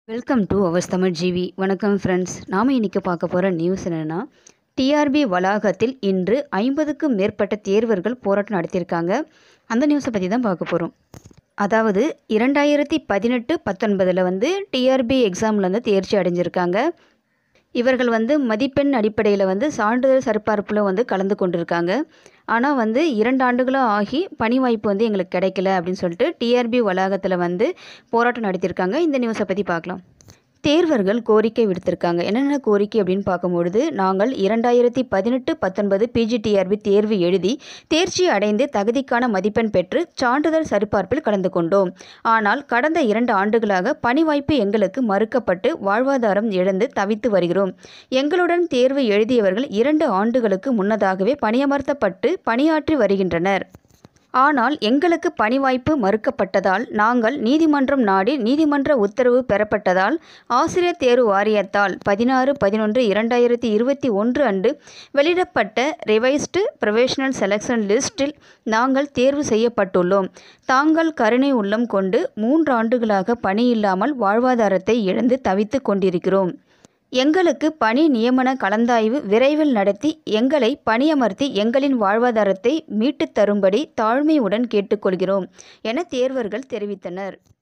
welcome to ours Tamil GV வணக்கம் friends நாம் இன்றைக்கி பார்க்க போகிற நியூஸ் என்னென்னா டிஆர்பி வளாகத்தில் இன்று ஐம்பதுக்கும் மேற்பட்ட தேர்வர்கள் போராட்டம் நடத்தியிருக்காங்க அந்த நியூஸை பற்றி தான் பார்க்க போகிறோம் அதாவது இரண்டாயிரத்தி பதினெட்டு பத்தொன்பதில் வந்து டிஆர்பி எக்ஸாமில் வந்து தேர்ச்சி அடைஞ்சிருக்காங்க இவர்கள் வந்து மதிப்பெண் அடிப்படையில் வந்து சான்றிதழ் சரிபார்ப்பில் வந்து கலந்து கொண்டிருக்காங்க ஆனால் வந்து இரண்டு ஆண்டுகளும் ஆகி பணி வாய்ப்பு வந்து எங்களுக்கு கிடைக்கல அப்படின்னு சொல்லிட்டு டிஆர்பி வளாகத்தில் வந்து போராட்டம் நடத்தியிருக்காங்க இந்த நியூஸை பற்றி பார்க்கலாம் தேர்வர்கள் கோரிக்கை விடுத்திருக்காங்க என்னென்ன கோரிக்கை அப்படின்னு பார்க்கும்பொழுது நாங்கள் இரண்டாயிரத்தி பதினெட்டு பத்தொன்பது பிஜிடிஆர்பி தேர்வு எழுதி தேர்ச்சி அடைந்து தகுதிக்கான மதிப்பெண் பெற்று சான்றிதழ் சரிபார்ப்பில் கலந்து கொண்டோம் ஆனால் கடந்த இரண்டு ஆண்டுகளாக பணி வாய்ப்பு எங்களுக்கு மறுக்கப்பட்டு வாழ்வாதாரம் இழந்து தவித்து வருகிறோம் எங்களுடன் தேர்வு எழுதியவர்கள் இரண்டு ஆண்டுகளுக்கு முன்னதாகவே பணியமர்த்தப்பட்டு பணியாற்றி வருகின்றனர் ஆனால் எங்களுக்கு பணி வாய்ப்பு மறுக்கப்பட்டதால் நாங்கள் நீதிமன்றம் நாடி நீதிமன்ற உத்தரவு பெறப்பட்டதால் ஆசிரியர் தேர்வு வாரியத்தால் பதினாறு பதினொன்று இரண்டாயிரத்தி இருபத்தி ஒன்று அன்று வெளியிடப்பட்ட ரிவைஸ்டு ப்ரொஃபஷனல் செலெக்ஷன் லிஸ்டில் நாங்கள் தேர்வு செய்யப்பட்டுள்ளோம் தாங்கள் கருணை உள்ளம் கொண்டு மூன்று ஆண்டுகளாக பணி இல்லாமல் வாழ்வாதாரத்தை இழந்து தவித்து கொண்டிருக்கிறோம் எங்களுக்கு பணி நியமன கலந்தாய்வு விரைவில் நடத்தி எங்களை பணியமர்த்தி எங்களின் வாழ்வாதாரத்தை மீட்டுத் தரும்படி தாழ்மையுடன் கேட்டுக்கொள்கிறோம் என தேர்வர்கள் தெரிவித்தனர்